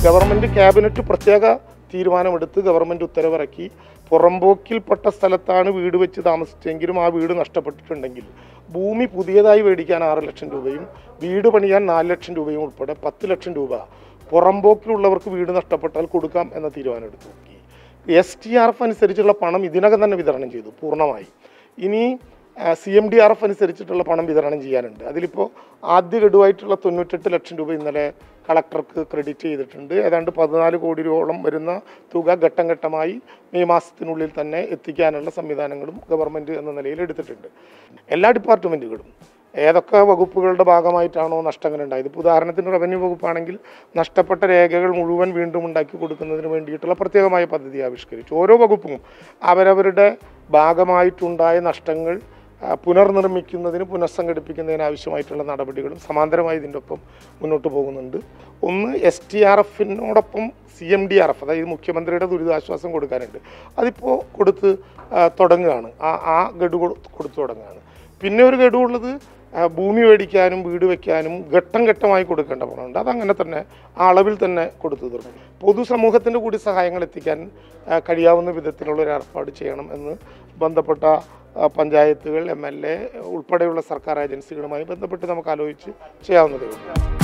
government cabinet പ്രത്യേക തീരുമാനമെടുത്ത് government ഉത്തരവിറക്കി പുറമ്പോക്കിൽപ്പെട്ട സ്ഥലത്താണ് വീട് വെച്ച് താമസിച്ചെങ്കിലും ആ വീട് നഷ്ടപ്പെട്ടിട്ടുണ്ടെങ്കിൽ ഭൂമി പുതിയതായി മേടിക്കാൻ ആറ് ലക്ഷം രൂപയും വീട് പണിയാൻ നാല് ലക്ഷം രൂപയും ഉൾപ്പെടെ പത്ത് ലക്ഷം രൂപ പുറമ്പോക്കിലുള്ളവർക്ക് വീട് നഷ്ടപ്പെട്ടാൽ കൊടുക്കാം എന്ന തീരുമാനമെടുത്തു എസ് ടി ആർ എഫ് അനുസരിച്ചുള്ള പണം ഇതിനകം തന്നെ വിതരണം ചെയ്തു പൂർണ്ണമായി ഇനി C M D R F അനുസരിച്ചിട്ടുള്ള പണം വിതരണം ചെയ്യാനുണ്ട് അതിലിപ്പോൾ ആദ്യ ഗഡുവായിട്ടുള്ള തൊണ്ണൂറ്റെട്ട് ലക്ഷം രൂപ ഇന്നലെ കളക്ടർക്ക് ക്രെഡിറ്റ് ചെയ്തിട്ടുണ്ട് ഏതാണ്ട് പതിനാല് കോടി രൂപയോളം വരുന്ന തുക ഘട്ടം ഘട്ടമായി മെയ് മാസത്തിനുള്ളിൽ തന്നെ എത്തിക്കാനുള്ള സംവിധാനങ്ങളും ഗവൺമെൻറ് എന്ന നിലയിൽ എടുത്തിട്ടുണ്ട് എല്ലാ ഡിപ്പാർട്ട്മെൻറ്റുകളും ഏതൊക്കെ വകുപ്പുകളുടെ ഭാഗമായിട്ടാണോ നഷ്ടങ്ങൾ ഉണ്ടായത് ഇപ്പോൾ ഉദാഹരണത്തിന് റവന്യൂ വകുപ്പാണെങ്കിൽ നഷ്ടപ്പെട്ട രേഖകൾ മുഴുവൻ വീണ്ടും ഉണ്ടാക്കി കൊടുക്കുന്നതിന് വേണ്ടിയിട്ടുള്ള പ്രത്യേകമായ പദ്ധതി ആവിഷ്കരിച്ചു ഓരോ വകുപ്പും അവരവരുടെ ഭാഗമായിട്ടുണ്ടായ നഷ്ടങ്ങൾ ആ, പുനർനിർമ്മിക്കുന്നതിന് പുനഃസംഘടിപ്പിക്കുന്നതിന് ആവശ്യമായിട്ടുള്ള നടപടികളും സമാന്തരമായി ഇതിൻ്റെ ഒപ്പം മുന്നോട്ട് പോകുന്നുണ്ട് ഒന്ന് എസ് ടി ആർ എഫിനോടൊപ്പം C M D R F അതായത് മുഖ്യമന്ത്രിയുടെ ദുരിതാശ്വാസം കൊടുക്കാനുണ്ട് അതിപ്പോൾ കൊടുത്ത് ആ, തുടങ്ങുകയാണ് ആ ആ ഗഡു കൊടു- കൊടുത്തു തുടങ്ങുകയാണ് പിന്നെ ഒരു ഗഡു ഉള്ളത് ആ, ഭൂമി മേടിക്കാനും വീട് വെക്കാനും ഘട്ടം ഘട്ടമായി കൊടുക്കേണ്ട പണമുണ്ട് അതങ്ങനെ തന്നെ ആ അളവിൽ തന്നെ കൊടുത്തു തീർക്കും പൊതുസമൂഹത്തിൻ്റെ കൂടി സഹായങ്ങൾ എത്തിക്കാൻ ആ, കഴിയാവുന്ന വിധത്തിലുള്ള ഒരു ഏർപ്പാട് ചെയ്യണം എന്ന് ബന്ധപ്പെട്ട ആ, പഞ്ചായത്തുകൾ എം എൽ എ ഉൾപ്പെടെയുള്ള സർക്കാർ ഏജൻസികളുമായി ബന്ധപ്പെട്ട് നമുക്ക് ആലോചിച്ച് ചെയ്യാവുന്നതേ ഉള്ളൂ